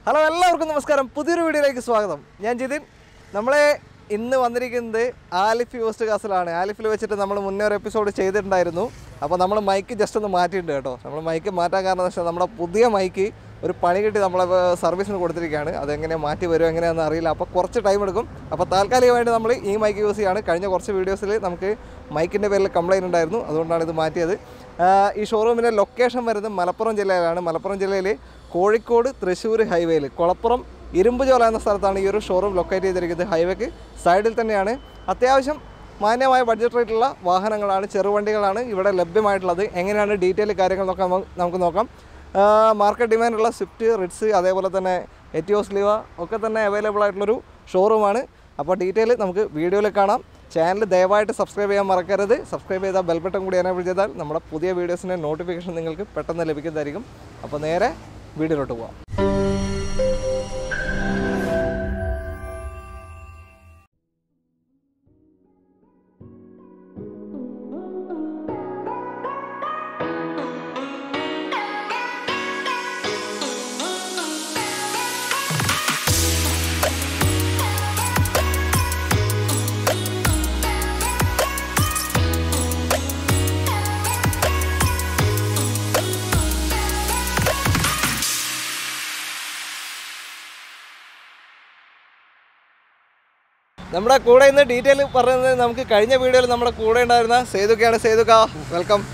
Hello എല്ലാവർക്കും നമസ്കാരം പുതിയൊരു വീഡിയോയിലേക്ക് സ്വാഗതം ഞാൻ ജിതിൻ നമ്മളെ ഇന്ന് വന്നിരിക്കുന്നത് ആലിഫ് യൂസ്റ്റ് കാസിലാണ് ആലിഫിൽ വെച്ചിട്ട് നമ്മൾ മുന്നേ ഒരു എപ്പിസോഡ് ചെയ്തിട്ടുണ്ടായിരുന്നു അപ്പോൾ നമ്മൾ മൈക്ക് ജസ്റ്റ് ഒന്ന് മാറ്റിയിട്ടുണ്ട് കേട്ടോ നമ്മൾ മൈക്ക് മാറ്റാൻ കാരണം എന്ന് വെച്ചാൽ നമ്മുടെ പുതിയ മൈക്ക് ഒരു പണി കിട്ടി നമ്മളെ സർവീസിന് കൊടുത്തിരിക്കുകയാണ് അതെങ്ങനെ മാറ്റി വരുമോ എങ്ങനെയാണെന്ന് അറിയില്ല അപ്പോൾ കുറച്ച് ടൈം എടുക്കും അപ്പോൾ താൽക്കാലികമായിട്ട് നമ്മൾ ഈ മൈക്ക് യൂസ് ചെയ്യാണ് കഴിഞ്ഞ കുറച്ച് വീഡിയോസിൽ നമുക്ക് മൈക്കിൻ്റെ പേരിൽ കംപ്ലൈൻറ്റ് ഉണ്ടായിരുന്നു അതുകൊണ്ടാണ് ഇത് മാറ്റിയത് ആ, ഈ ഷോറൂമിൻ്റെ ലൊക്കേഷൻ വരുന്നത് മലപ്പുറം ജില്ലയിലാണ് മലപ്പുറം ജില്ലയിൽ കോഴിക്കോട് തൃശ്ശൂർ ഹൈവേയിൽ കുളപ്പുറം ഇരുമ്പുചോല എന്ന സ്ഥലത്താണ് ഈ ഒരു ഷോറൂം ലൊക്കേറ്റ് ചെയ്തിരിക്കുന്നത് ഹൈവേക്ക് സൈഡിൽ തന്നെയാണ് അത്യാവശ്യം മാന്യമായ ബഡ്ജറ്റ് റേറ്റുള്ള വാഹനങ്ങളാണ് ചെറുവണ്ടികളാണ് ഇവിടെ ലഭ്യമായിട്ടുള്ളത് എങ്ങനെയാണ് ഡീറ്റെയിൽ കാര്യങ്ങൾ നോക്കാം നമുക്ക് നമുക്ക് നോക്കാം മാർക്കറ്റ് ഡിമാൻഡുള്ള സ്വിഫ്റ്റ് റിറ്റ്സ് അതേപോലെ തന്നെ എറ്റിയോസ് ലിവ ഒക്കെ തന്നെ അവൈലബിൾ ആയിട്ടുള്ളൊരു ഷോറൂമാണ് അപ്പോൾ ഡീറ്റെയിൽ നമുക്ക് വീഡിയോയിൽ കാണാം ചാനൽ ദയവായിട്ട് സബ്സ്ക്രൈബ് ചെയ്യാൻ മറക്കരുത് സബ്സ്ക്രൈബ് ചെയ്താൽ ബെൽ ബട്ടൺ കൂടി എനേബിൾ ചെയ്താൽ നമ്മുടെ പുതിയ വീഡിയോസിൻ്റെ നോട്ടിഫിക്കേഷൻ നിങ്ങൾക്ക് പെട്ടെന്ന് ലഭിക്കുന്നതായിരിക്കും അപ്പോൾ നേരെ വീഡിയോയിലോട്ട് പോകാം നമ്മുടെ കൂടെ ഇന്ന് ഡീറ്റെയിൽ പറയുന്നത് നമുക്ക് കഴിഞ്ഞ വീഡിയോയിൽ നമ്മുടെ കൂടെ ഉണ്ടായിരുന്ന സേതുക്കയാണ് സേതുക്ക വെൽക്കം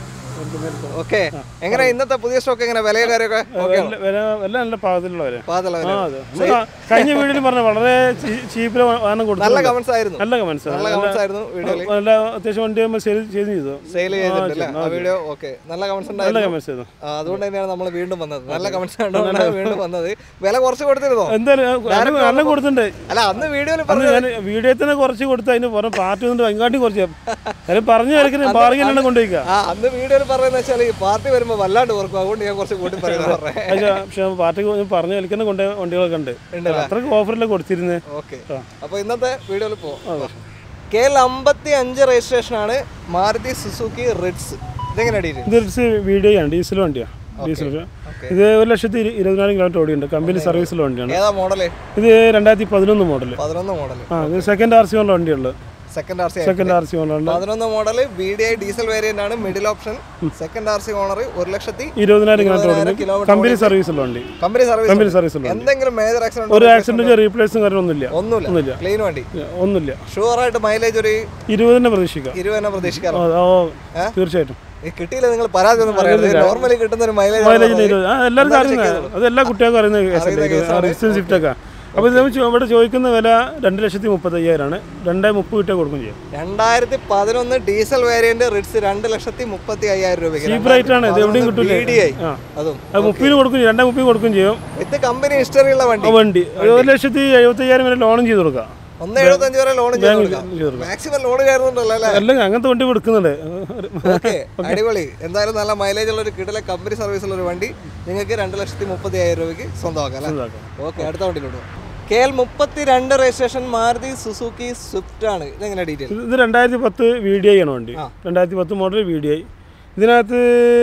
ഓക്കെ എങ്ങനെ ഇന്നത്തെ പുതിയ സ്റ്റോക്ക് എങ്ങനെ വിലയും കാര്യമൊക്കെ ഓക്കെ വില- വില എല്ലാം നല്ല പാകത്തിലുള്ളവരെ പാതല ആ അതെ നമ്മള് കഴിഞ്ഞ വീഡിയോയിൽ പറഞ്ഞ വളരെ ചീപ്പിൽ വാഹനം കൊടുത്തു നല്ല കമന്റ്സ് ആയിരുന്നു നല്ല കമൻസ് നല്ല കമന്റ്സ് ആയിരുന്നു വീഡിയോയിൽ നല്ല അത്യാവശ്യം വണ്ടി നമ്മൾ സെയിൽ ചെയ്ത് ചെയ്തു സെയിൽ ചെയ്തിട്ടില്ല ആ വീഡിയോ ഓക്കെ നല്ല കമന്റ്സ് നല്ല ഉണ്ടായിരുന്നു കമൻസ് ചെയ്തു ആ, അതുകൊണ്ട് തന്നെയാണ് നമ്മൾ വീണ്ടും വന്നത് നല്ല കമന്റ്സ് കണ്ടുകൊണ്ടാണ് വീണ്ടും വന്നത് വില കുറച്ച് കൊടുത്തിരുന്നോ എന്തായാലും നല്ല- നല്ല കൊടുത്തിട്ടുണ്ട് അല്ല അന്ന് വീഡിയോയിൽ അന്ന് ഞാൻ വീഡിയോ തന്നെ കുറച്ച് കൊടുത്ത് അതിന് പുറം പാർട്ടി വന്നിട്ട് ഭയങ്കര കുറച്ച് കാര്യം പറഞ്ഞു കളിക്കുന്ന ബാർഗിനാണ് കൊണ്ടുപോയിക്കുക ആ അന്ന് വീഡിയോയിൽ പറയുന്നത് വെച്ചാൽ ഈ പാർട്ടി വരുമ്പോൾ വല്ലാണ്ട് ഓർക്കും അതുകൊണ്ട് ഞാൻ കുറച്ച് കൂട്ടി പറയുന്നത് പറഞ്ഞേ പക്ഷേ പക്ഷേ പാർട്ടി പറഞ്ഞു കളിക്കുന്ന കൊണ്ട് വണ്ടികളൊക്കെ ഉണ്ട് ഉണ്ടല്ലേ? അത്രക്ക് ഓഫറിലൊക്കെ കൊടുത്തിരുന്നത് ഓക്കെ അപ്പൊ ഇന്നത്തെ വീഡിയോയിൽ പോവാം കെ എൽ അമ്പത്തി അഞ്ച് രജിസ്ട്രേഷൻ ആണ് മാരുതി സുസുക്കി റിഡ്സ് ഇതെങ്ങനെ അടിയിട്ട് ഇത് വീഡിയോ ആണ് ഡീസൽ വണ്ടിയാണ് ഡീസൽ ഓക്കെ ഇത് ഒരു ലക്ഷത്തി ഇരു- ഇരുപതിനായിരം കിലോമീറ്റർ ഓടിയുണ്ട് കമ്പനി സർവീസിലുള്ള വണ്ടിയാണ് ഏതാ മോഡല് ഇത് രണ്ടായിരത്തി പതിനൊന്ന് മോഡൽ പതിനൊന്ന് മോഡല് ആ ഇത് സെക്കൻഡ് ആർ സി ഉള്ള വണ്ടിയുള്ളത് second R C second R C ഉള്ള പതിനൊന്ന് model B D I diesel variant ആണ് middle option second R C owner ഒരു ലക്ഷത്തി ഇരുപതിനായിരം കിലോമീറ്റർ ഓടുന്നത് കിലോമീറ്റർ കമ്പനി സർവീസുള്ള വണ്ടി കമ്പനി സർവീസ് കമ്പനി സർവീസുള്ള വണ്ടി എന്തെങ്കിലും മേജർ ഒരു ആക്സിഡന്റ് ആക്സിഡന്റ് റീപ്ലേസും കാര്യമൊന്നുമില്ല ഒന്നുമില്ല ഒന്നുമില്ല ക്ലീൻ വണ്ടി ഒന്നുമില്ല ഷുവർ ആയിട്ട് മൈലേജ് ഒരു ഇരുപതിനെ പ്രതീക്ഷിക്കാം ഇരുപതിനെ പ്രതീക്ഷിക്കാറ് ഓ, ഓ തീർച്ചയായിട്ടും ഈ കിട്ടിയില്ല നിങ്ങൾ പരാതി ഒന്നും പറയരുത് നോർമലി കിട്ടുന്ന ഒരു മൈലേജ് മൈലേജിന് ഇരുപത് ആ എല്ലാവർക്കും അറിയുന്നത് അത് എല്ലാ കുട്ടികൾക്കും അറിയുന്ന കേസല്ലേ റിസ്റ്റ് സ്വിഫ്റ്റ് ഒക്കെ അപ്പോൾ ഇത് നമ്മൾ ചോ- ഇവിടെ ചോദിക്കുന്ന വില രണ്ട് ലക്ഷത്തി മുപ്പത്തി അയ്യായിരമാണ് രണ്ടേ മുപ്പത് കിട്ടിയാൽ കൊടുക്കും ചെയ്യും രണ്ടായിരത്തി പതിനൊന്ന് ഡീസൽ വേരിയന്റ് റിഡ്സ് രണ്ട് ലക്ഷത്തി മുപ്പത്തി അയ്യായിരം രൂപയ്ക്ക് ചീപ്പ് റേറ്റ് ആണ് ഇത് എവിടെയും കിട്ടില്ല BDI. ആ അതും അത് മുപ്പതിന് കൊടുക്കും ചെയ്യും രണ്ടേ മുപ്പതിന് കൊടുക്കും ചെയ്യും ഇത് കമ്പനി ഹിസ്റ്ററി ഉള്ള വണ്ടി ആ വണ്ടി അത് ഒരു ലക്ഷത്തി എഴുപത്തി അയ്യായിരം വരെ ലോണും ചെയ്ത് കൊടുക്കാം ഒന്ന് എഴുപത്തഞ്ച് വരെ ലോൺ ചെയ്ത് കൊടുക്കാം ചെയ്ത് കൊടുക്കാം മാക്സിമം ലോൺ കയറുന്നുണ്ടല്ലോ അല്ലേ അല്ലെങ്കിൽ അങ്ങനത്തെ വണ്ടി കൊടുക്കുന്നുണ്ട് ഓക്കെ അടിപൊളി എന്തായാലും നല്ല മൈലേജ് ഉള്ള ഒരു കിടല കമ്പനി സർവീസ് ഉള്ള ഒരു വണ്ടി നിങ്ങൾക്ക് രണ്ട് ലക്ഷത്തി മുപ്പത്തി അയ്യായിരം രൂപയ്ക്ക് സ്വന്തമാക്കാം അല്ലേ ഇതാക്കാം. ഓക്കെ അടുത്ത വണ്ടിയിലോട്ട് കെ എൽ മുപ്പത്തി രണ്ട് രജിസ്ട്രേഷൻ മാരുതി സുസുക്കി സ്വിഫ്റ്റ് ആണ് ഇതെങ്ങനെ ഡീറ്റെയിൽ ഇത് രണ്ടായിരത്തി പത്ത് വി ഡി ഐ ആണ് വണ്ടി രണ്ടായിരത്തി പത്ത് മോഡൽ വി ഡി ഐ ഇതിനകത്ത്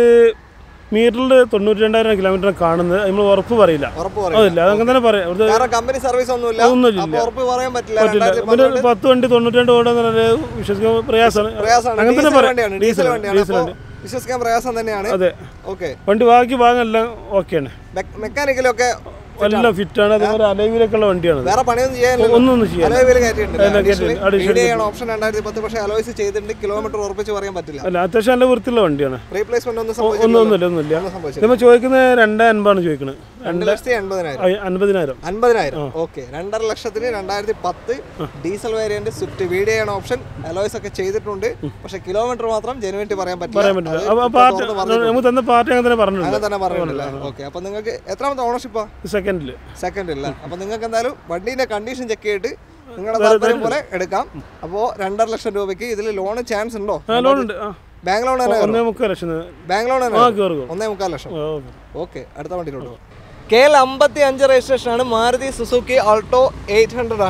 മീറ്ററിൽ തൊണ്ണൂറ്റി രണ്ടായിരം കിലോമീറ്റർ കാണുന്നത് നമ്മൾ ഉറപ്പ് പറയില്ല ഉറപ്പ് പറയും അതില്ല അതങ്ങനെ തന്നെ പറയാം ഇവിടുത്തെ കാരണം കമ്പനി സർവീസ് ഒന്നുമില്ല ഒന്നുമില്ല. അപ്പൊ ഉറപ്പ് പറയാൻ പറ്റില്ല പറ്റില്ല രണ്ടായിരത്തി പിന്നെ പന്ത്രണ്ട് പത്ത് വണ്ടി തൊണ്ണൂറ്റി രണ്ട് ഓടുക വിശ്വസിക്കാൻ പ്രയാസമാണ് പ്രയാസമാണ് അങ്ങനെ തന്നെ ഡീസൽ പറയാം വണ്ടിയാണ് ഡീസൽ ഡീസൽ വണ്ടിയാണ് ഡീസൽ അപ്പൊ വിശ്വസിക്കാൻ പ്രയാസം തന്നെയാണ് അതെ ഓക്കെ വണ്ടി ബാക്കി ഭാഗം എല്ലാം ഓക്കെയാണ് മെക്കാനിക്കലൊക്കെ എല്ലാം ഫിറ്റാണ് അതേപോലെ അലവിലൊക്കെ ഉള്ള വണ്ടിയാണ് വേറെ പണിയൊന്നും ചെയ്യാനില്ല ഒന്നും ഒന്നും ചെയ്യാൻ അലോയ് വീല് കയറ്റിയിട്ടുണ്ട് കയറ്റിയിട്ടുണ്ട്. Additional ആണ് ഓപ്ഷൻ രണ്ടായിരത്തി പത്ത് പക്ഷേ അലോയ്സ് ചെയ്തിട്ടുണ്ട് കിലോമീറ്റർ ഉറപ്പിച്ച് പറയാൻ പറ്റില്ല അല്ല അത്യാവശ്യം നല്ല വൃത്തിയുള്ള വണ്ടിയാണ് റീപ്ലേസ്മെന്റ് ഒന്നും ഒന്നും സംഭവിച്ചില്ല ഒന്നുമില്ല ഒന്നുമില്ല ഒന്നും സംഭവിച്ചില്ല നമ്മൾ ചോദിക്കുന്നത് രണ്ട് അൻപതാണ് ചോദിക്കുന്നത് രണ്ട് ലക്ഷത്തി എൺപതിനായിരം അയ് അൻപതിനായിരം അൻപതിനായിരം ഓക്കെ രണ്ടര ലക്ഷത്തിന് രണ്ടായിരത്തി പത്ത് ഡീസൽ വേരിയന്റ് സ്വിഫ്റ്റ് വീഡിയോ ആണ് ഓപ്ഷൻ അലോയ്സ് ഒക്കെ ചെയ്തിട്ടുണ്ട് പക്ഷെ കിലോമീറ്റർ മാത്രം ജെനുവിറ്റി പറയാൻ പറ്റില്ല പറയാൻ പറ്റില്ല അത് അപ്പോൾ ഇപ്പൊ പാർട്ടി തുറന്ന് പറഞ്ഞിട്ടുണ്ട്. നമുക്ക് തന്ന പാർട്ടി അങ്ങനെ തന്നെ പറഞ്ഞിട്ടുണ്ട് അങ്ങനെ തന്നെ പറഞ്ഞിട്ടില്ല ഓക്കെ അപ്പൊ നിങ്ങൾക്ക് എത്രാമത്തെ ഓണർഷിപ്പാ സെക്കൻഡിൽ സെക്കൻഡ് ഇല്ല അപ്പൊ നിങ്ങൾക്ക് എന്തായാലും വണ്ടീന്റെ കണ്ടീഷൻ ചെക്ക് ചെയ്തിട്ട് നിങ്ങളുടെ താല്പര്യം പോലെ എടുക്കാം അപ്പോൾ രണ്ടര ലക്ഷം രൂപയ്ക്ക് ഇതിൽ ലോൺ ചാൻസ് ഉണ്ടോ ആ ലോൺ ഉണ്ട് ആ ബാങ്ക് ലോൺ തന്നെ ഒന്നേ മുക്കാൽ ലക്ഷം ബാങ്ക് ലോൺ ആ തന്നെ കയറുക ഒന്നേ മുക്കാൽ ലക്ഷം ഓക്കെ ഓക്കെ അടുത്ത വണ്ടിയിലോട്ട് കെ എൽ അമ്പത്തി അഞ്ച് രജിസ്ട്രേഷൻ ആണ് Maruti Suzuki Alto eight hundred ആണ്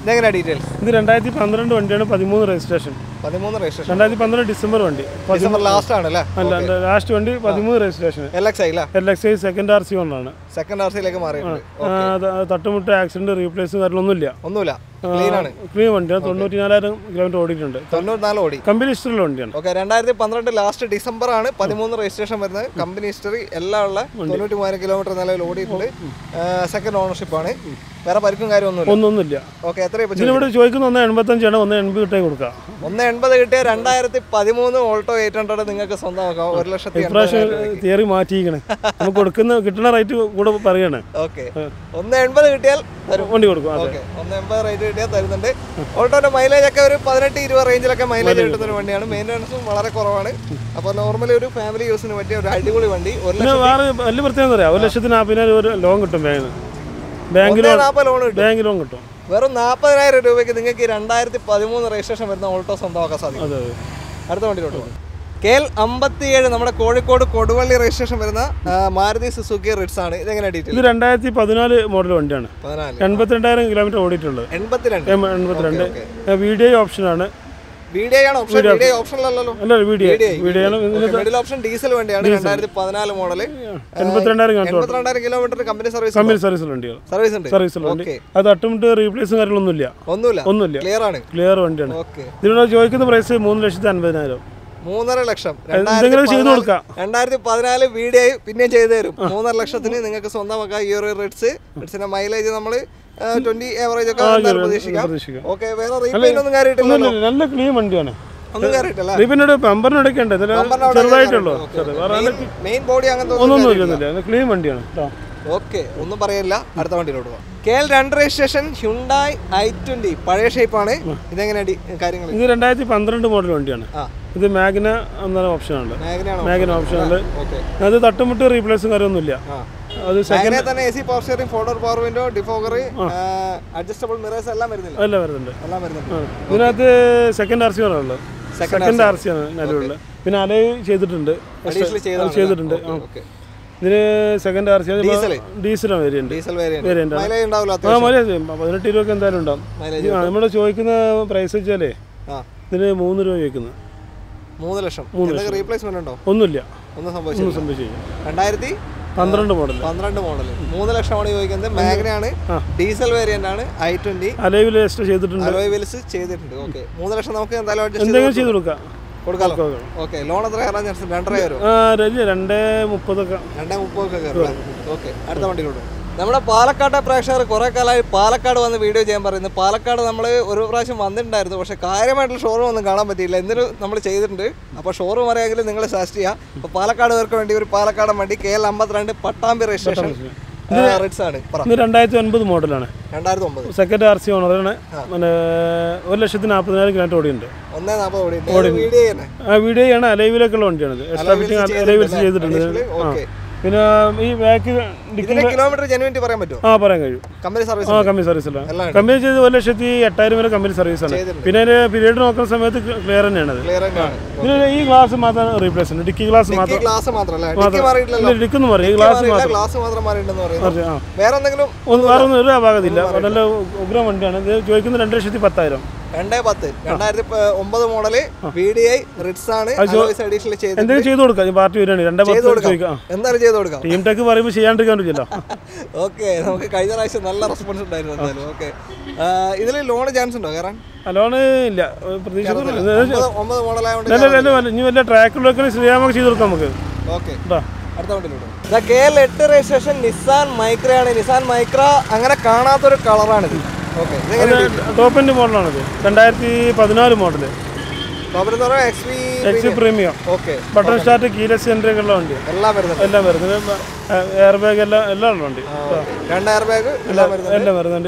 ഇതെങ്ങനെയാ ഡീറ്റെയിൽസ് ഇത് രണ്ടായിരത്തി പന്ത്രണ്ട് വണ്ടിയാണ് പതിമൂന്ന് രജിസ്ട്രേഷൻ പതിമൂന്ന് രജിസ്ട്രേഷൻ രണ്ടായിരത്തി പന്ത്രണ്ട് ഡിസംബർ വണ്ടി ഡിസംബർ ലാസ്റ്റ് ആണ് അല്ലേ അല്ല ലാസ്റ്റ് വണ്ടി പതിമൂന്ന് രജിസ്ട്രേഷൻ എൽ എക്സ് ഐ അല്ലേ L X I second R C കൊണ്ടാണ് സെക്കൻഡ് ആർ സിയിലേക്ക് മാറിയിട്ടുണ്ട് തട്ടുമുട്ട് ആക്സിഡന്റ് റീപ്ലേസും കാര്യങ്ങളൊന്നുമില്ല ഒന്നുമില്ല ക്ലീൻ ആണ് ക്ലീൻ വണ്ടിയാണ് തൊണ്ണൂറ്റി നാലായിരം കിലോമീറ്റർ ഓടിയിട്ടുണ്ട് തൊണ്ണൂറ്റിനാല് ഓടി കമ്പനി ഹിസ്റ്ററിലുള്ള വണ്ടിയാണ് ഓക്കെ രണ്ടായിരത്തി പന്ത്രണ്ട് ലാസ്റ്റ് ഡിസംബർ ആണ് പതിമൂന്ന് രജിസ്ട്രേഷൻ വരുന്നത് കമ്പനി ഹിസ്റ്ററി എല്ലാം ഉള്ള തൊണ്ണൂറ്റി മൂവായിരം കിലോമീറ്റർ നിലവിൽ ഓടിയിട്ടുണ്ട് സെക്കൻഡ് ഓണർഷിപ്പ് ആണ് വേറെ പരിക്കും കാര്യമൊന്നുമില്ല ഒന്നൊന്നുമില്ല ഓക്കെ എത്ര ഇപ്പൊ ഇതിനിവിടെ ചോദിക്കുന്ന ഒന്ന് എൺപത്തഞ്ചാണ് ഒന്ന് എൺപത് കിട്ടേ കൊടുക്കാം ഒന്ന് എൺപത് കിട്ടിയ രണ്ടായിരത്തി പതിമൂന്ന് ഓൾട്ടോ എയ്റ്റ് ഹൺഡ്രഡ് നിങ്ങൾക്ക് സ്വന്തമാക്കാം ഒരു ലക്ഷത്തി ഇപ്രാവശ്യം തിയറി മാറ്റിയിരിക്കണേ നമുക്ക് കൊടുക്കുന്ന കിട്ടുന്ന റേറ്റ് കൂടെ പറയണേ ഓക്കെ ഒന്ന് എൺപത് കിട്ടിയാൽ തരും വണ്ടി കൊടുക്കും അതെ ഓക്കെ ഒന്ന് എൺപത് റേറ്റ് കിട്ടിയാൽ തരുന്നുണ്ട് ഓൾട്ടോന്റെ മൈലേജ് ഒക്കെ ഒരു പതിനെട്ട് ഇരുപത് റേഞ്ചിലൊക്കെ മൈലേജ് കിട്ടുന്ന ഒരു വണ്ടിയാണ് മെയിൻ്റനൻസും വളരെ കുറവാണ് അപ്പോൾ നോർമലി ഒരു ഫാമിലി യൂസിന് പറ്റിയ ഒരു അടിപൊളി വണ്ടി ഒരു പിന്നെ വേറെ വലിയ പ്രത്യേകത എന്താ പറയാ ഒരു ലക്ഷത്തിന് നാൽപ്പതിനായിരം ഒരു ലോൺ കിട്ടും ബാങ്കിന് ബാങ്ക് ലക്ഷത്തി ലോൺ നാൽപ്പത് ലോൺ കിട്ടും ബാങ്ക് ലോൺ കിട്ടും വെറും നാൽപ്പതിനായിരം രൂപയ്ക്ക് നിങ്ങൾക്ക് ഈ രണ്ടായിരത്തി പതിമൂന്ന് രജിസ്ട്രേഷൻ വരുന്ന ഓൾട്ടോ സ്വന്തമാക്കാൻ സാധിക്കും അതെ അതെ അടുത്ത വണ്ടിയിലോട്ട് പോകും കെ എൽ അമ്പത്തിയേഴ് നമ്മുടെ കോഴിക്കോട് കൊടുവള്ളി രജിസ്ട്രേഷൻ വരുന്ന ആ, മാരുതി സുസുക്കി റിഡ്സ് ആണ് ഇതെങ്ങനെ ഡീറ്റെയിൽ ഇത് രണ്ടായിരത്തി പതിനാല് മോഡൽ വണ്ടിയാണ് പതിനാല് എൺപത്തിരണ്ടായിരം കിലോമീറ്റർ ഓടിയിട്ടുള്ളത് എൺപത്തിരണ്ട് എം- എൺപത്തിരണ്ട് വീഡിയോ ഓപ്ഷനാണ് വീഡിയോ ആണ് ഓപ്ഷൻ വീഡിയോ ഓപ്ഷനിലല്ലോ അല്ല വീഡിയോ വീഡിയോ ആണ് മിഡിൽ ഓപ്ഷൻ ഡീസൽ വണ്ടിയാണ് രണ്ടായിരത്തി പതിനാല് മോഡല് എൺപത്തിരണ്ടായിരം കിലോമീറ്റർ എൺപത്തിരണ്ടായിരം കിലോമീറ്റർ കമ്പനി സർവീസ് കമ്പനി സർവീസുള്ള വണ്ടികൾ സർവീസ് ഉണ്ട് സർവീസുള്ള വണ്ടി ഓക്കെ അത് തട്ടുമുട്ട് റീപ്ലേസും കാര്യങ്ങളൊന്നുമില്ല ഒന്നുമില്ല ഒന്നുമില്ല ക്ലിയർ ആണ് ക്ലിയർ വണ്ടിയാണ് ഓക്കെ ഇതിനോട് ചോദിക്കുന്ന പ്രൈസ് മൂന്ന് ലക്ഷത്തി അൻപതിനായിരം മൂന്നര ലക്ഷം എന്തെങ്കിലും ചെയ്ത് കൊടുക്കാം രണ്ടായിരത്തി പതിനാല് വീഡിയോ പിന്നെയും ചെയ്തു തരും മൂന്നര ലക്ഷത്തിന് നിങ്ങൾക്ക് സ്വന്തമാക്കാം ഈ ഒരു റിഡ്സ് റിഡ്സിന്റെ മൈലേജ് നമ്മൾ ട്വന്റി ഏവറേജ് ഒക്കെ എന്തായാലും പ്രതീക്ഷിക്കാം പ്രതീക്ഷിക്കാം ഓക്കെ വേറെ റീപെയിന്റ് ഒന്നും കയറിയിട്ടില്ലല്ലോ ഒന്നുമില്ല, നല്ല ക്ലീൻ വണ്ടിയാണ് ഒന്നും കയറിയിട്ടില്ല റീപിന്നോട് പമ്പറിനൊക്കെ ഉണ്ട് ഇതില് ചെറുതായിട്ടുള്ളൂ ചെറുത് വേറെ നല്ല മെയിൻ ബോഡി അങ്ങനത്തെ ഒന്നും ഇല്ലെന്നില്ല ക്ലീൻ വണ്ടിയാണ് കേട്ടോ ഓക്കെ ഒന്നും പറയില്ല അടുത്ത വണ്ടിയിലോട്ട് പോകാം കെ എൽ രണ്ട് രജിസ്ട്രേഷൻ ഹ്യുണ്ടായി ഐ ട്വന്റി പഴയ ഷേപ്പാണ് ഇതെങ്ങനെയാണ് കാര്യങ്ങൾ ഇത് രണ്ടായിരത്തി പന്ത്രണ്ട് മോഡൽ വണ്ടിയാണ് ആ ഇത് മാഗ്ന എന്ന ഓപ്ഷനാണ് മേഘനയാണോ മാഗ്ന ഓപ്ഷനുണ്ട് ഓക്കെ അത് തട്ടുമുട്ട് റീപ്ലേസും കാര്യമൊന്നുമില്ല ആ അത് അങ്ങനെ തന്നെ എ സി പവർ സ്റ്റിയറിംഗ് ഫോർഡർ power window defogger adjustable mirrors എല്ലാം വരുന്നില്ല എല്ലാം വരുന്നുണ്ട് എല്ലാം വരുന്നുണ്ട് ആ. ഇതിനകത്ത് സെക്കൻഡ് ആർ സി ആണ് ഉള്ളത് സെക്കൻഡ് ആർ സി ആണ് നിലവിലുള്ളത് പിന്നെ അലൈ ചെയ്തിട്ടുണ്ട് അഡീഷണൽ ചെയ്താണ് ചെയ്തിട്ടുണ്ട് ആ. ഓക്കെ ഇതിന് സെക്കൻഡ് ആർ സി ഡീസൽ ഡീസലാണ് വേരിയന്റ് ഡീസൽ വേരിയന്റ് വേരിയന്റ് ആണ് മൈലേജ് ഉണ്ടാവില്ല ആ അത്യാവശ്യം മതി പതിനെട്ട് രൂപ എന്തായാലും ഉണ്ടാവും മൈലേജ് നമ്മൾ ചോദിക്കുന്ന പ്രൈസ് വെച്ചാലേ ആ ഇതിന് മൂന്ന് രൂപ ചോദിക്കുന്നത് മൂന്ന് ലക്ഷം എന്തൊക്കെ റീപ്ലേസ്മെന്റ് ഉണ്ടോ ഒന്നുമില്ല ഒന്നും സംഭവിച്ചില്ല ഒന്നും സംഭവിച്ചില്ല രണ്ടായിരത്തി പന്ത്രണ്ട് മോഡൽ പന്ത്രണ്ട് മോഡൽ മൂന്ന് ലക്ഷമാണ് ചോദിക്കുന്നത് മാഗ്നയാണ് ആ. ഡീസൽ വേരിയന്റ് ആണ് ഐ ട്വന്റി അലൈവിൽ എക്സ്ട്രാ ചെയ്തിട്ടുണ്ട് അലോയ് വീൽസ് ചെയ്തിട്ടുണ്ട് ഓക്കെ മൂന്ന് ലക്ഷം നമുക്ക് എന്തായാലും adjust ചെയ്ത് എന്തെങ്കിലും ചെയ്ത് കൊടുക്കാം കൊടുക്കാലോ ഓക്കെ, ഓക്കെ. ഓക്കെ ലോൺ എത്ര കയറാൻ ചാൻസ് രണ്ടര കയറും ആ രജി രണ്ടേ മുപ്പതൊക്കെ രണ്ടേ മുപ്പതൊക്കെ കയറും ഓക്കെ അടുത്ത വണ്ടിയിലോട്ട് നമ്മുടെ പാലക്കാട്ടെ പ്രേക്ഷകർ കുറെ കാലമായി പാലക്കാട് വന്ന് വീഡിയോ ചെയ്യാൻ പറയുന്നത് പാലക്കാട് നമ്മൾ ഒരു പ്രാവശ്യം വന്നിട്ടുണ്ടായിരുന്നു പക്ഷേ കാര്യമായിട്ടുള്ള ഷോറൂം ഒന്നും കാണാൻ പറ്റിയില്ല എന്നിട്ട് നമ്മൾ ചെയ്തിട്ടുണ്ട് അപ്പോൾ ഷോറൂം അറിയാമെങ്കിൽ നിങ്ങൾ സജസ്റ്റ് ചെയ്യാം അപ്പോൾ പാലക്കാട് പേർക്ക് വേണ്ടി ഒരു പാലക്കാടൻ വണ്ടി കെ എൽ അമ്പത്തിരണ്ട് പട്ടാമ്പി രജിസ്ട്രേഷൻ റിഡ്സ് ആണ് പറ ഇത് രണ്ടായിരത്തി ഒൻപത് മോഡലാണ് രണ്ടായിരത്തി ഒമ്പത് സെക്കൻഡ് ആർ സി ഓണറാണ് പിന്നെ ഒരു ലക്ഷത്തി നാൽപ്പതിനായിരം കിലോമീറ്റർ ഓടിയുണ്ട് ഒന്നേ നാൽപ്പത് ഓടി വീഡിയോ തന്നെ ആ വീഡിയോ ആണ് അലൈവിലൊക്കെയുള്ള വണ്ടിയാണിത് എക്സ്ട്രാ ഫിറ്റിംഗ് അലൈവിൽസ് ചെയ്തിട്ടുണ്ട് ആ ഓക്കെ പിന്നെ ഈ ബാക്ക് ഡിക്കി ഇതിന്റെ കിലോമീറ്റർ ജെനുവിറ്റി പറയാൻ പറ്റുമോ ആ പറയാൻ കഴിയും കമ്പനി സർവീസ് ആ കമ്പനി സർവീസ് അല്ല എല്ലാം കമ്പനി ചെയ്ത് ഒരു ലക്ഷത്തി എട്ടായിരം വരെ കമ്പനി സർവീസ് ആണ് ചെയ്തിട്ടുണ്ട്. പിന്നെ അതിന്റെ പീരീഡ് നോക്കുന്ന സമയത്ത് ക്ലിയർ തന്നെയാണ് അത് ക്ലിയർ തന്നെയാണ് പിന്നെ ഈ ഗ്ലാസ് മാത്രം റീപ്ലേസ് ഉണ്ട് ഡിക്കി ഗ്ലാസ് ഈ മാത്രം ഗ്ലാസ് മാത്രമല്ല ഡിക്കി മാറിയിട്ടില്ലല്ലോ ഡിക്കുന്നു പറയും ഈ ഗ്ലാസ് മാറിയില്ല, മാത്രം ഗ്ലാസ് മാത്രം മാറിയിട്ടുണ്ടെന്ന് പറയുന്നു ആ വേറെ എന്തെങ്കിലും ഒന്നും വേറെ ഒന്നും ഒരു അപാകത്തില്ല നല്ല ഉഗ്രം വണ്ടിയാണ് ഇത് ചോദിക്കുന്നത് രണ്ട് ലക്ഷത്തി പത്തായിരം രണ്ടേ പത്ത് രണ്ടായിരത്തി പ- ഒമ്പത് model V D I Ritz ആണ് അഡീഷണൽ ചെയ്ത് എന്തെങ്കിലും ചെയ്ത് കൊടുക്കാം ഈ പാർട്ടി വരികയാണ് രണ്ടേ പത്ത് ചോദിക്കാം എന്തായാലും ചെയ്ത് കൊടുക്കാം ടീം ടെക്ക് പറയുമ്പോൾ ചെയ്യാണ്ടിരിക്കാൻ പറ്റില്ല ഓക്കെ നമുക്ക് കഴിഞ്ഞ പ്രാവശ്യം നല്ല റെസ്പോൺസ് ഉണ്ടായിരുന്നു എന്തായാലും ഓക്കെ ഇതിൽ ലോൺ ചാൻസ് ഉണ്ടോ കയറാൻ അലോണ് ഇല്ല പ്രതീക്ഷിക്കുന്നില്ല ഒമ്പത് ഒമ്പത് മോഡലായതുകൊണ്ട് നല്ല നല്ല നല്ല ഇനി വല്ല ട്രാക്കിലൊക്കെ ശ്രീരാമൊക്കെ ചെയ്ത് കൊടുക്കാം നമുക്ക് ഓക്കെ കേട്ടോ അടുത്ത വണ്ടിയിലോട്ട് കെ എൽ എട്ട് രജിസ്ട്രേഷൻ നിസാൻ മൈക്രയാണ് നിസാൻ മൈക്ര അങ്ങനെ കാണാത്തൊരു കളറാണിത് ഓക്കെ ഇതെങ്ങനെ ടോപ്പ് എൻഡ് മോഡലാണിത് രണ്ടായിരത്തി പതിനാല് മോഡല് ടോപ്പിൽ എന്ന് പറഞ്ഞാൽ എക്സ് പി എക്സി premium okay button start keyless സെൻറ്ററൊക്കെ ഉള്ള വണ്ടി എല്ലാം വരുന്നുണ്ട് എല്ലാം വരുന്നത് എയർ ബാഗ് എല്ലാം എല്ലാം ഉള്ള വണ്ടി രണ്ട് എയർ ബാഗ് എല്ലാം വരുന്നുണ്ട് എല്ലാം വരുന്നുണ്ട്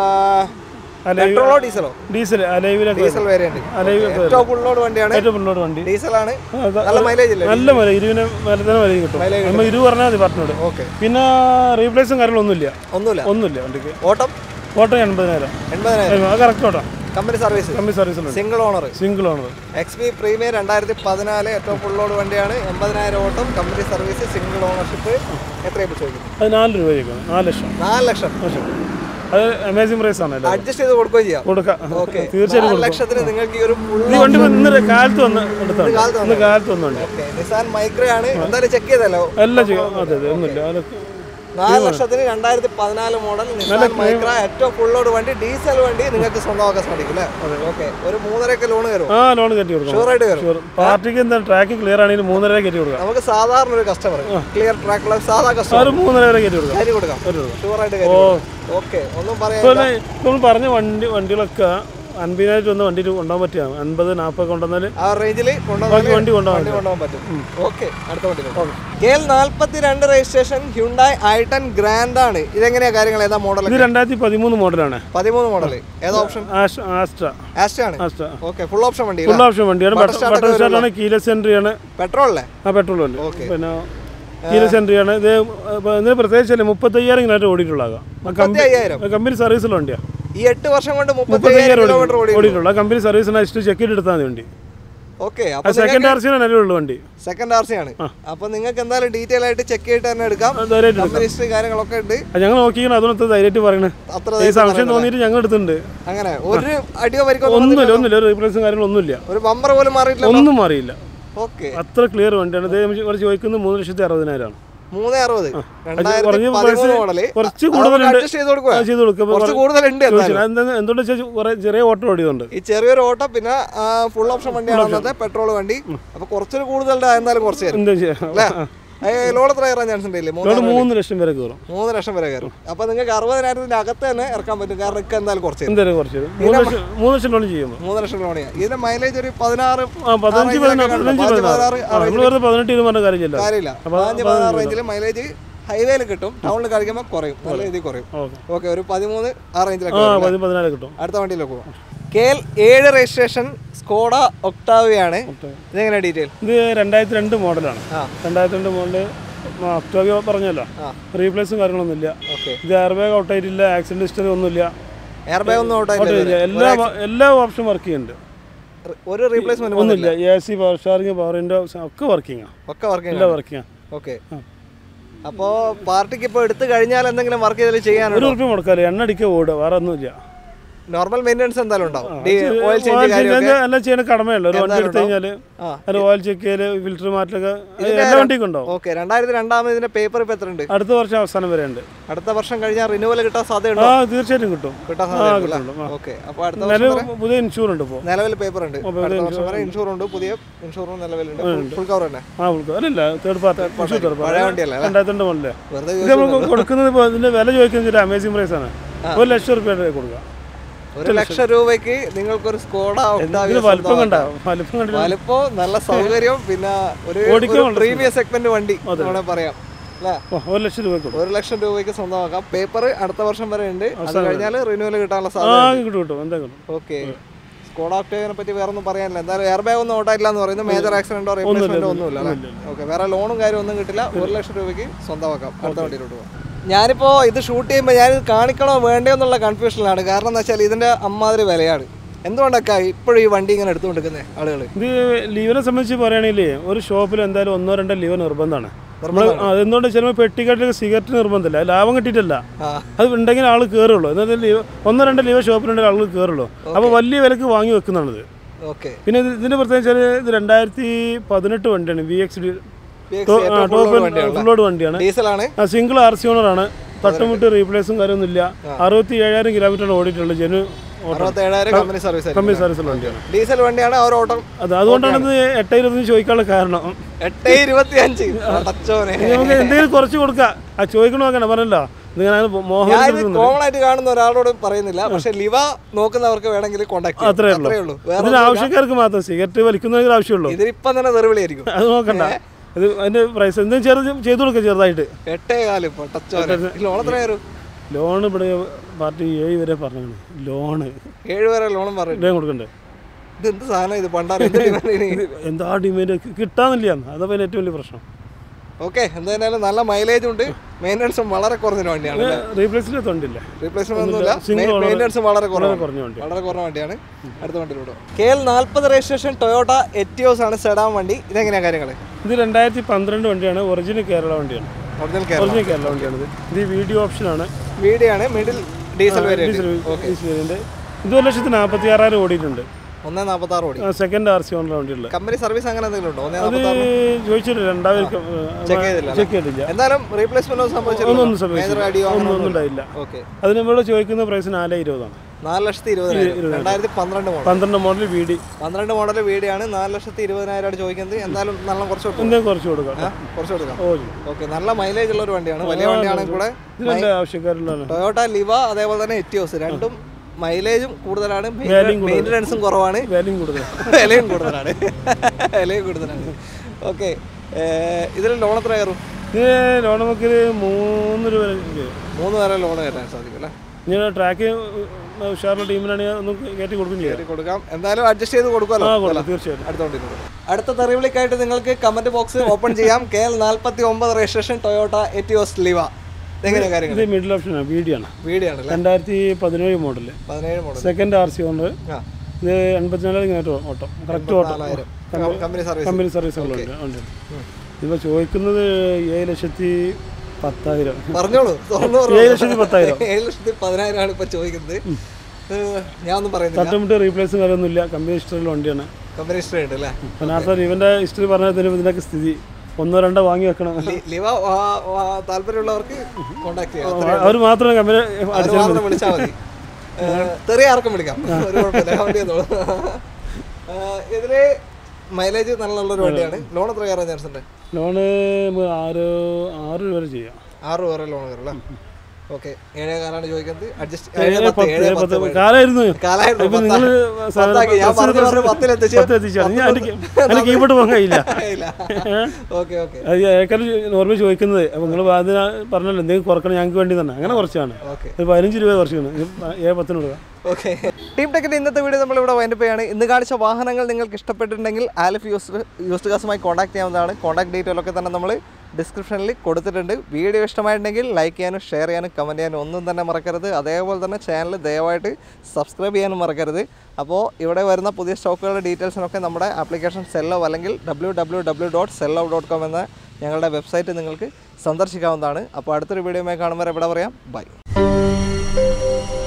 അലൈവ് പെട്രോളോ ഡീസലോ ഡീസൽ അലൈവിലൊക്കെ ഡീസൽ വേരിയന്റ് അലൈവ് ഏറ്റവും ഫുള്ളോട് വണ്ടിയാണ് ഏറ്റവും മുന്നോട്ട് വണ്ടി ഡീസലാണ് ആ, അത് നല്ല മൈലേജ് ഇല്ലേ നല്ല വില ഇരുവിന് വില തന്നെ വില കിട്ടും നമ്മൾ ഇരുവ് പറഞ്ഞാൽ മതി പറഞ്ഞോട് ഓക്കെ പിന്നെ റീപ്ലേസും കാര്യങ്ങളൊന്നുമില്ല ഒന്നുമില്ല ഒന്നുമില്ല വണ്ടിക്ക് ഓട്ടം ഓട്ടോ എൺപതിനായിരം എൺപതിനായിരം അത് correct auto company service company സർവീസിലുണ്ട് single owner single owner X P premium രണ്ടായിരത്തി പതിനാല് ഏറ്റവും ഫുള്ളോട് വണ്ടിയാണ് എൺപതിനായിരം ഓട്ടം കമ്പനി സർവീസ് സിംഗിൾ ഓണർഷിപ്പ് എത്രയാണ് ചോദിക്കുന്നത് അത് നാല് രൂപയ്ക്കാണ് നാല് ലക്ഷം നാല് ലക്ഷം ലക്ഷം അത് അമേസിംഗ് പ്രൈസ് ആണ് എല്ലാം അഡ്ജസ്റ്റ് ചെയ്ത് കൊടുക്കുകയും ചെയ്യാം കൊടുക്കാം ഓക്കെ തീർച്ചയായിട്ടും നാല് കൊടുക്കാം ലക്ഷത്തിന് നിങ്ങൾക്ക് ഈ ഒരു full ഈ വണ്ടി ഇന്ന് കാലത്ത് വന്ന് എടുത്താണ് കാലത്ത് ഇന്ന് കാലത്ത് വന്നുണ്ട് ഓക്കെ നിസാൻ മൈക്രയാണ് എന്തായാലും ചെക്ക് ചെയ്തല്ലോ എല്ലാം ചെയ്യും അതെ അതെ ഒന്നുമില്ല അതൊക്കെ നാല് ലക്ഷത്തിന് രണ്ടായിരത്തി പതിനാല് മോഡൽ നിസാൻ മൈക്ര ഏറ്റവും ഫുള്ളോട് വണ്ടി ഡീസൽ വണ്ടി നിങ്ങൾക്ക് സ്വന്തമാക്കാൻ സാധിക്കും അല്ലേ ഓക്കെ ഒരു മൂന്നരയൊക്കെ ലോൺ വരും ആ ലോൺ കയറ്റി കൊടുക്കാം ഷുവറായിട്ട് വരും ഷുവർ പാർട്ടിക്ക് എന്താ ട്രാക്ക് ക്ലിയർ ആണെങ്കിൽ മൂന്നര കയറ്റി കൊടുക്കാം നമുക്ക് സാധാരണ ഒരു കസ്റ്റമർ ക്ലിയർ ട്രാക്കുള്ള സാധാ ആ കസ്റ്റമർ ഒരു മൂന്നര വരെ കയറ്റി കൊടുക്കാം കയറ്റി കൊടുക്കാം കയറ്റി കൊടുക്കാം ഷുവറായിട്ട് ഓ ഓക്കെ ഒന്നും പറയാൻ ഇപ്പോൾ നമ്മൾ പറഞ്ഞ വണ്ടി വണ്ടികളൊക്കെ അൻപതിനായിരം വന്ന് വണ്ടി കൊണ്ടുപോകാൻ പറ്റിയാണ് അൻപത് നാൽപ്പത് കൊണ്ടുവന്നാൽ ആ റേഞ്ചിൽ ബാക്കി വണ്ടി കൊണ്ടുപോകാൻ വണ്ടി കൊണ്ടുപോകാൻ പറ്റും ഓക്കെ അടുത്ത വണ്ടി കെ എൽ നാൽപ്പത്തി രണ്ട് രജിസ്ട്രേഷൻ ഹ്യുണ്ടായി ഐട്ടൺ ഗ്രാൻഡ് ആണ് ഇതെങ്ങനെയാ കാര്യങ്ങൾ ഏതാ മോഡൽ ഇത് രണ്ടായിരത്തി പതിമൂന്ന് മോഡലാണ് പതിമൂന്ന് മോഡൽ ഏതാ ഓപ്ഷൻ ആഷ് ആസ്ട്ര ആസ്റ്റ ആണ് ആസ്ട്ര ഓക്കെ ഫുൾ ഓപ്ഷൻ വണ്ടി ഫുൾ ഓപ്ഷൻ വണ്ടിയാണ് Butter start ബട്ടർ സ്റ്റാർട്ടാണ് കീലസ് എൻട്രിയാണ് പെട്രോൾ അല്ലേ ആ പെട്രോൾ വണ്ടി Okay. പിന്നെ കീലസ് എൻട്രിയാണ് ഇത് ഇപ്പൊ ഇതിന് പ്രത്യേകിച്ചല്ലേ മുപ്പത്തയ്യായിരം കിലോമീറ്റർ ഓടിയിട്ടുള്ളതാകാം മുപ്പത്തി അയ്യായിരം കമ്പനി സർവീസുള്ള വണ്ടിയാണ് ഈ എട്ട് വർഷം കൊണ്ട് മുപ്പത്തി മുപ്പത്തയ്യായിരം കിലോമീറ്റർ ഓടി ഓടിയിട്ടുള്ള കമ്പനി സർവീസിന് അടിച്ചിട്ട് ചെക്ക് ചെയ്ത് എടുത്താൽ മതി വണ്ടി ഓക്കെ ആ അപ്പൊ സെക്കൻഡ് ആർ സിയാണ് നിലവിലുള്ള വണ്ടി സെക്കൻഡ് ആർ സി ആണ് അപ്പൊ നിങ്ങൾക്ക് എന്തായാലും ഡീറ്റെയിൽ ആയിട്ട് ചെക്ക് ചെയ്തിട്ട് തന്നെ എടുക്കാം അത് ധൈര്യമായിട്ട് എടുക്കാം കമ്പനി ഹിസ്റ്ററി കാര്യങ്ങളൊക്കെ ഉണ്ട് അത് ഞങ്ങൾ നോക്കിയാണ് അതിനകത്ത് ധൈര്യമായിട്ട് പറയണേ അത്ര ഈ സംശയം തോന്നിയിട്ട് ഞങ്ങൾ എടുത്തിട്ടുണ്ട് അങ്ങനെ ഒരു അടിയോ പരിക്കോ ഒന്നുമില്ല ഒന്നുമില്ല ഒരു റീപ്ലേസും കാര്യങ്ങളൊന്നുമില്ല ഒരു ബമ്പർ പോലും മാറിയിട്ടില്ല ഒന്നും മാറിയില്ല ഓക്കെ അത്ര ക്ലിയർ വണ്ടിയാണ് ഇത് ഇവിടെ ചോദിക്കുന്നത് മൂന്ന് ലക്ഷത്തി അറുപതിനായിരമാണ് മൂന്ന് അറുപത് കുറഞ്ഞ രണ്ടായിരത്തി price പതിമൂന്ന് മോഡല് കുറച്ച് കൂടുതലുണ്ട് അഡ്ജസ്റ്റ് ചെയ്ത് കൊടുക്കുക അത് ചെയ്ത് കൊടുക്കുക കുറച്ച് കൂടുതലുണ്ട് എന്തായാലും എന്തുകൊണ്ട് വെച്ചാൽ കുറെ ചെറിയ ഓട്ടം ഓടിയതുണ്ട് ഈ ചെറിയൊരു ഓട്ടോ പിന്നെ ഫുൾ ഓപ്ഷൻ വണ്ടിയാണ് വന്നത് പെട്രോൾ വണ്ടി അപ്പൊ കുറച്ചൊരു കൂടുതലുണ്ട് എന്തായാലും കുറച്ച് തരും എന്താ ചെയ്യാ അല്ലേ ലോൺ എത്ര കയറാൻ ചാൻസ് ഉണ്ടല്ലേ മൂന്ന് ലോൺ മൂന്ന് ലക്ഷം വരെ കയറും മൂന്ന് ലക്ഷം വരെ കയറും അപ്പൊ നിങ്ങൾക്ക് അറുപതിനായിരത്തിന്റെ അകത്ത് തന്നെ ഇറക്കാൻ പറ്റും കാരണം ഇക്ക എന്തായാലും കുറച്ച് തരും എന്തായാലും കുറച്ച് തരും. മൂന്ന് ലക്ഷം മൂന്ന് ലക്ഷം ലോൺ ചെയ്യുമ്പോൾ മൂന്ന് ലക്ഷം ലോൺ ചെയ്യാം ഇതിന്റെ മൈലേജ് ഒരു പതിനാറ് ആ പതിനഞ്ച് പതിനാറ് പതിനഞ്ച് പതിനാറ് ആ നമ്മൾ വെറുതെ പതിനെട്ട് ഇത് പറഞ്ഞ കാര്യമില്ല കാര്യമില്ല പതിനഞ്ച് പതിനാറ് റേഞ്ചിൽ മൈലേജ് ഹൈവേയിൽ കിട്ടും ടൗണിൽ കളിക്കുമ്പോൾ കുറയും നല്ല രീതിയിൽ കുറയും ഓക്കെ ഓക്കെ ഒരു പതിമൂന്ന് ആ റേഞ്ചിലൊക്കെ ആ വരും. പതി പതിനാല് കിട്ടും അടുത്ത വണ്ടിയിലേക്ക് പോകാം കെ എൽ ഏഴ് രജിസ്ട്രേഷൻ സ്കോഡ ഒക്ടാവിയാണ് ഇതെങ്ങനെ ഡീറ്റെയിൽ ഇത് രണ്ടായിരത്തി രണ്ട് മോഡലാണ് ആ രണ്ടായിരത്തി രണ്ട് മോഡല് ഒക്ടോവിയോ പറഞ്ഞല്ലോ ആ റീപ്ലേസും കാര്യങ്ങളൊന്നുമില്ല ഓക്കെ ഇത് എയർ ബാഗ് ഔട്ട് ആയിട്ടില്ല ആക്സിഡന്റ് ഹിസ്റ്ററി ഒന്നുമില്ല എയർ ബാഗ് ഒന്നും ഔട്ട് ഔട്ട് ആയില്ല ആയില്ല എല്ലാ എല്ലാ ഓപ്ഷൻ വർക്ക് ചെയ്യുന്നുണ്ട് ഒരു റീപ്ലേസ്മെന്റ് ഒന്നുമില്ല A C power steering power window ഒക്കെ വർക്കിംഗ് ആണ് ഒക്കെ വർക്ക് എല്ലാം വർക്കിംഗ് ആണ് ഓക്കെ അപ്പോ പാർട്ടിക്ക് ഇപ്പൊ എടുത്തു കഴിഞ്ഞാൽ എന്തെങ്കിലും വർക്ക് ചെയ്താൽ ചെയ്യാനുണ്ടോ ഒരു റുപ്യ മുടക്കാല്ലേ എണ്ണ അടിക്കുക ഓടുക വേറെ ഒന്നുമില്ല നോർമൽ മെയിൻ്റെനൻസ് എന്തായാലും ഉണ്ടാവും ഓയിൽ ഓയിൽ ചേഞ്ച് change കാര്യമൊക്കെ എല്ലാം ചെയ്യണ കടമയല്ലോ ഒരു വണ്ടി എടുത്തു കഴിഞ്ഞാൽ ആ അതിൽ ഓയിൽ ചെക്ക് ചെയ്യല് ഫിൽറ്റർ മാറ്റലൊക്കെ എല്ലാ വണ്ടിക്കും ഉണ്ടാവും ഓക്കെ രണ്ടായിരത്തി രണ്ടാമത് ഇതിന്റെ പേപ്പർ ഇപ്പൊ എത്ര ഉണ്ട് അടുത്ത വർഷം അവസാനം വരെ ഉണ്ട് അടുത്ത വർഷം കഴിഞ്ഞാൽ റിന്യൂവൽ കിട്ടാൻ ആ സാധ്യതയുണ്ടോ തീർച്ചയായിട്ടും കിട്ടും കിട്ടാൻ ആ സാധ്യതയുണ്ടോ കിട്ടും ആ. ഓക്കെ അപ്പൊ അടുത്ത വർഷം നിലവിൽ പുതിയ ഇൻഷൂർ ഉണ്ട് ഇപ്പോൾ നിലവിൽ പേപ്പർ ഉണ്ട് അടുത്ത വർഷം വരെ ഇൻഷൂർ ഉണ്ട് പുതിയ ഇൻഷൂറും നിലവിലുണ്ട് ഫുൾ കവർ തന്നെ ആ ഉൾക്കും അല്ലല്ല തേർഡ് പാർട്ടി ഇൻഷൂർ തേർഡ് പഴയ വണ്ടിയല്ല അല്ലേ? രണ്ടായിരത്തി രണ്ട് മോഡലേ വെറുതെ ഇത് നമ്മൾ കൊടുക്കുന്നത് ഇപ്പോൾ ഇതിന്റെ വില ചോദിക്കുന്നത് അമേസിംഗ് പ്രൈസ് ആണ് ഒരു ലക്ഷം റുപ്യ കൊടുക്കുക ഒരു ലക്ഷം രൂപയ്ക്ക് നിങ്ങൾക്കൊരു സ്കോഡ ഇതിന് വലിപ്പം കണ്ട വലിപ്പം കണ്ടില്ല വലിപ്പോ നല്ല സൗകര്യം പിന്നെ ഒരു ഓടിക്കാൻ വളരെ പ്രീമിയം സെഗ്മെന്റ് വണ്ടി വേണേ പറയാം അല്ലേ ഓ, ഒരു ലക്ഷം രൂപ കൊടുക്കും ഒരു ലക്ഷം രൂപയ്ക്ക് സ്വന്തമാക്കാം പേപ്പർ അടുത്ത വർഷം വരെ ഉണ്ട് അത് കഴിഞ്ഞാൽ റിന്യൂവൽ കിട്ടാനുള്ള ആ സാധ്യത കിട്ടും കിട്ടും എന്താ കിട്ടും ഓക്കെ സ്കോഡ ഓക്ടേവിനെ പറ്റി വേറെ ഒന്നും പറയാനില്ല എന്തായാലും എയർ ബാഗ് ഒന്നും ഓട്ടായില്ല എന്ന് പറയുന്നത് മേജർ ആക്സിഡന്റോ റീപ്ലേസ്മെന്റോ ഒന്നുമില്ല അല്ലേ ഓക്കെ വേറെ ലോണും കാര്യം ഒന്നും കിട്ടില്ല ഒരു ലക്ഷം രൂപയ്ക്ക് സ്വന്തമാക്കാം അടുത്ത വണ്ടിയിലോട്ട് പോകാം ഞാനിപ്പോ ഇത് ഷൂട്ട് ചെയ്യുമ്പോൾ ഞാൻ ഇത് കാണിക്കണോ വേണ്ടയോ എന്നുള്ള കൺഫ്യൂഷനിലാണ് കാരണം എന്താ വെച്ചാൽ ഇതിന്റെ അമ്മാതിരി വിലയാണ് എന്തുകൊണ്ടൊക്കെ ഇപ്പോഴും ഈ വണ്ടി ഇങ്ങനെ എടുത്തുകൊണ്ടിരിക്കുന്നത് ആളുകൾ ഇത് ലീവിനെ സംബന്ധിച്ച് പറയുകയാണെങ്കിൽ ഒരു ഷോപ്പിൽ എന്തായാലും ഒന്നോ രണ്ടോ ലീവ് നിർബന്ധമാണ് നമ്മൾ അതെന്തുകൊണ്ട് ചിലപ്പോൾ പെട്ടിക്കാട്ടിൽ സിഗരറ്റ് നിർബന്ധമില്ല അത് ലാഭം കിട്ടിയിട്ടല്ല ആ അത് ഉണ്ടെങ്കിൽ ആൾ കയറുള്ളൂ എന്നാൽ ലീവ് ഒന്നോ രണ്ടോ ലീവ് ഷോപ്പിലുണ്ടെങ്കിൽ ആൾ കയറുള്ളൂ അപ്പോൾ വലിയ വിലക്ക് വാങ്ങി വെക്കുന്നതാണിത് ഓക്കെ പിന്നെ ഇത് ഇതിൻ്റെ പ്രത്യേകിച്ച് ഇത് രണ്ടായിരത്തി പതിനെട്ട് വണ്ടിയാണ് V X D top full load വണ്ടിയാണ് ഡീസലാണ് ആ സിംഗിൾ ആർ സി ഓണറാണ് തട്ടുമുട്ട് റീപ്ലേസും കാര്യമൊന്നുമില്ല അറുപത്തി ഏഴായിരം കിലോമീറ്റർ ഓടിയിട്ടുള്ള ജനു അറുപത്തി ഏഴായിരം കമ്പനി സർവീസ് കമ്പനി സർവീസുള്ള വണ്ടിയാണ് ഡീസൽ വണ്ടിയാണ് ആ ഒരു ഓട്ടം അത് അതുകൊണ്ടാണ് ഇത് എട്ട് ഇരുപതിന് ചോദിക്കാനുള്ള കാരണം എട്ട് ഇരുപത്തി അഞ്ച് അടച്ചോനെ ഇനി നമുക്ക് എന്തെങ്കിലും കുറച്ച് കൊടുക്കാം ആ ചോദിക്കണ നോക്കണേ പറഞ്ഞല്ലോ നിങ്ങൾ മോഹൻ ഞാൻ കോമൺ ആയിട്ട് കാണുന്ന ഒരാളോട് പറയുന്നില്ല പക്ഷെ ലിവ നോക്കുന്നവർക്ക് വേണമെങ്കിൽ കോണ്ടാക്ട് അത്രേ ഉള്ളൂ അത്രേ ഉള്ളൂ വേറെ ഇതിന് ആവശ്യക്കാർക്ക് മാത്രം സിഗരറ്റ് വലിക്കുന്നവർക്ക് ആവശ്യമുള്ളൂ ഇതിനിപ്പം തന്നെ തെറിവിളിയായിരിക്കും അത് നോക്കണ്ട ഇത് അതിന്റെ പ്രൈസ് എന്തെങ്കിലും ചെറുത് ചെയ്തു കൊടുക്കുക ചെറുതായിട്ട് എട്ടേ കാല് പൊട്ടച്ചോനെ ലോൺ എത്ര കയറും ലോൺ ഇവിടെ പാർട്ടി ഏഴ് വരെ പറഞ്ഞു ലോണ് ഏഴ് വരെ ലോണും പറഞ്ഞു ഇടയും കൊടുക്കണ്ടേ ഇത് എന്ത് സാധനം ഇത് പണ്ടാറ് എന്താ ഡിമാൻഡ് കിട്ടാന്നില്ല അതാ പിന്നെ ഏറ്റവും വലിയ പ്രശ്നം ഓക്കെ എന്തായാലും നല്ല മൈലേജ് ഉണ്ട് മെയിൻ്റനൻസും വളരെ കുറഞ്ഞൊരു വണ്ടിയാണ് റീപ്ലേസിന്റെ തൊണ്ടില്ല റീപ്ലേസ്മെന്റ് ഒന്നുമില്ല single owner. മെയിൻ്റനൻസും വളരെ കുറവാണ് കുറഞ്ഞ വണ്ടി വളരെ കുറഞ്ഞ വണ്ടിയാണ് അടുത്ത വണ്ടിയിലൂടെ കെ എൽ നാൽപ്പത് രജിസ്ട്രേഷൻ ടൊയോട്ട എറ്റിയോസ് ആണ് സെഡാൻ വണ്ടി ഇതെങ്ങനെയാ കാര്യങ്ങൾ ഇത് രണ്ടായിരത്തി പന്ത്രണ്ട് വണ്ടിയാണ് ഒറിജിനൽ കേരള വണ്ടിയാണ് ഒറിജിനൽ കേരള ഒറിജിനൽ കേരള വണ്ടിയാണ് ഇത് ഇത് വീഡിയോ ഓപ്ഷനാണ് വീഡിയോ ആണ് middle diesel variant diesel diesel variant ഇത് ഒരു ലക്ഷത്തി നാൽപ്പത്തി ആറായിരം ഓടിയിട്ടുണ്ട് ഒന്നേ നാൽപ്പത്തി ആറ് ഓടി സെക്കൻഡ് ആർ സി ഓണർ വണ്ടിയുള്ളത് കമ്പനി സർവീസ് അങ്ങനെ എന്തെങ്കിലും ഉണ്ടോ ഒന്നേ അത് ചോദിച്ചിട്ടില്ല രണ്ടായിരം ചെക്ക് ചെയ്തില്ല ചെക്ക് ചെയ്തില്ല എന്തായാലും റീപ്ലേസ്മെന്റ് ഒന്നും സംഭവിച്ചില്ല ഒന്നും സംഭവിച്ചില്ല. മേജർ അടിയോ ഒന്നും ഒന്നും ഉണ്ടായില്ല ഓക്കെ അതിന് ഇവിടെ ചോദിക്കുന്ന പ്രൈസ് നാല് ഇരുപതാണ് നാല് ലക്ഷത്തി ഇരുപതിനായിരം രണ്ടായിരത്തി പന്ത്രണ്ട് മോഡൽ പന്ത്രണ്ട് മോഡൽ വി ഡി പന്ത്രണ്ട് മോഡൽ വീടിയാണ് നാല് ലക്ഷത്തി ഇരുപതിനായിരം ചോദിക്കുന്നത് എന്തായാലും നല്ല കുറച്ച് കൊടുക്കും എന്തെങ്കിലും കുറച്ച് കൊടുക്കാം ആ, കുറച്ച് കൊടുക്കാം ഓ ഓക്കെ നല്ല മൈലേജ് ഉള്ള ഒരു വണ്ടിയാണ് വലിയ വണ്ടിയാണെങ്കിൽ കൂടെ ഇത് രണ്ട് ആവശ്യക്കാരുള്ളതാണ് ടൊയോട്ട ലിവ അതേപോലെ തന്നെ എറ്റിയോസ് രണ്ടും മൈലേജും കൂടുതലാണ് Value മെയിൻ്റനൻസും കുറവാണ് വിലയും കൂടുതൽ വിലയും കൂടുതലാണ് വിലയും കൂടുതലാണ് ഓക്കെ ഇതിൽ ലോൺ എത്ര കയറും ഇത് ലോൺ നമുക്ക് മൂന്ന് രൂപ വരെ മൂന്ന് പേരെ ലോൺ കയറ്റാൻ സാധിക്കും അല്ലേ ഇങ്ങനെ ട്രാക്ക് ഉഷാറുള്ള ടീമിനാണെങ്കിൽ ഒന്ന് കയറ്റി കൊടുക്കും ചെയ്യാം കയറ്റി കൊടുക്കാം എന്തായാലും അഡ്ജസ്റ്റ് ചെയ്ത് കൊടുക്കുമല്ലോ ആ കൊടുക്കും തീർച്ചയായിട്ടും അടുത്തോണ്ടിരുന്നത് അടുത്ത തെറിവിളിക്കായിട്ട് നിങ്ങൾക്ക് കമന്റ് ബോക്സ് ഓപ്പൺ ചെയ്യാം കെ എൽ നാൽപ്പത്തി ഒമ്പത് രജിസ്ട്രേഷൻ ടൊയോട്ട എറ്റിയോസ് ലിവ എങ്ങനെയാ കാര്യങ്ങൾ ഇത് മിഡിൽ ഓപ്ഷനാണ് വി ഡി ആണ് വീഡിയോ ആണല്ലേ രണ്ടായിരത്തി പതിനേഴ് മോഡല് പതിനേഴ് model second R C owner ആ ഇത് എൺപത്തിനാല് കിലോമീറ്റർ ഓട്ടം കറക്റ്റ് ഓട്ടം നാലായിരം കമ്പനി സർവീസ് കമ്പനി സർവീസുകളുണ്ട് ഉണ്ട് ഇപ്പോൾ ചോദിക്കുന്നത് ഏഴ് ലക്ഷത്തി പത്തായിരം പറഞ്ഞോളൂ തുറന്നു ഏഴ് ലക്ഷത്തി പത്തായിരം ഏഴ് ലക്ഷത്തി പതിനായിരം ആണ് ഇപ്പൊ ചോദിക്കുന്നത് ഏഹ്, ഞാൻ ഒന്നും പറയുന്നില്ല തട്ടുമുട്ട് റീപ്ലേസും കാര്യമൊന്നുമില്ല കമ്പനി ഹിസ്റ്ററിയുള്ള വണ്ടിയാണ് കമ്പനി ഹിസ്റ്ററി ഉണ്ട് അല്ലേ അപ്പോൾ നേരത്തെ ഇവൻ്റെ ഹിസ്റ്ററി പറഞ്ഞതിന് ഇതിനൊക്കെ സ്ഥിതി ഒന്നോ രണ്ടോ വാങ്ങി വെക്കണം ലി- ലിവ വാ- വാ- താല്പര്യമുള്ളവർക്ക് കോണ്ടാക്ട് ചെയ്യാം അത്രേ അവർ മാത്രമേ കമ്പനി അവര് മാത്രം വിളിച്ചാൽ മതി ഏഹ്, തെറി ആർക്കും വിളിക്കാം ഒരു കുഴപ്പമില്ല ഞാൻ വണ്ടി തന്നോളൂ. ഏഹ്, ഇതില് മൈലേജ് നല്ലുള്ളൊരു വണ്ടിയാണ് ലോൺ എത്ര കയറാൻ ചാൻസ് ഉണ്ട് ലോണ് നമുക്ക് ആറ് ആറ് രൂപ വരെ ചെയ്യാം ആറ് പേരെ ലോൺ കയറും അല്ലേ ഓക്കെ ഏഴേ കാലാണ് ചോദിക്കുന്നത് അഡ്ജസ്റ്റ് ഏഴ് ഏഴ് പത്ത് പത്ത് ഏഴ് ഏഴ് പത്ത് പത്ത് കാലായിരുന്നു കാലായിരുന്നു ഇപ്പൊ പത്താ- നിങ്ങൾ പത്താക്കി. ഞാൻ പറഞ്ഞു പറഞ്ഞു പത്തിലെത്തിച്ചു പത്ത് എത്തിച്ചാണ് ഞാൻ എനിക്ക് എനിക്ക് കീബോർഡ് പോകാൻ കഴിയില്ല ഇല്ല ഓക്കെ ഓക്കെ അത് ഏക്കാൾ നോർമൽ ചോദിക്കുന്നത് അപ്പോൾ നിങ്ങൾ അതിന് പറഞ്ഞല്ലോ എന്തെങ്കിലും കുറക്കണം ഞങ്ങൾക്ക് വേണ്ടി തന്നെ അങ്ങനെ കുറച്ചാണ് ഓക്കെ ഒരു പതിനഞ്ച് രൂപ കുറച്ചാണ് ഏഴ് പത്തിന് കൊടുക്കാം ഓക്കെ ടീം ടെക്കിന്റെ ഇന്നത്തെ വീഡിയോ നമ്മളിവിടെ വൈൻഡപ്പ് ചെയ്യാണ് ഇന്ന് കാണിച്ച വാഹനങ്ങൾ നിങ്ങൾക്ക് ഇഷ്ടപ്പെട്ടിട്ടുണ്ടെങ്കിൽ ആലിഫ് യൂസ്ഡ് യൂസ്ഡ് കാസുമായി കോൺടാക്ട് ചെയ്യാവുന്നതാണ് കോൺടാക്ട് ഡീറ്റെയിൽ ഒക്കെ തന്നെ നമ്മൾ ഡിസ്ക്രിപ്ഷനിൽ കൊടുത്തിട്ടുണ്ട് വീഡിയോ ഇഷ്ടമായിട്ടുണ്ടെങ്കിൽ ലൈക്ക് ചെയ്യാനും ഷെയർ ചെയ്യാനും കമൻറ്റ് ചെയ്യാനും ഒന്നും തന്നെ മറക്കരുത് അതേപോലെ തന്നെ ചാനൽ ദയവായിട്ട് സബ്സ്ക്രൈബ് ചെയ്യാനും മറക്കരുത് അപ്പോൾ ഇവിടെ വരുന്ന പുതിയ സ്റ്റോക്കുകളുടെ ഡീറ്റെയിൽസിനൊക്കെ നമ്മുടെ ആപ്ലിക്കേഷൻ സെല്ലോ അല്ലെങ്കിൽ W W W dot cello dot com എന്ന ഞങ്ങളുടെ വെബ്സൈറ്റ് നിങ്ങൾക്ക് സന്ദർശിക്കാവുന്നതാണ് അപ്പോൾ അടുത്തൊരു വീഡിയോയുമായി കാണുമ്പോൾ ഇവിടെ പറയാം ബൈ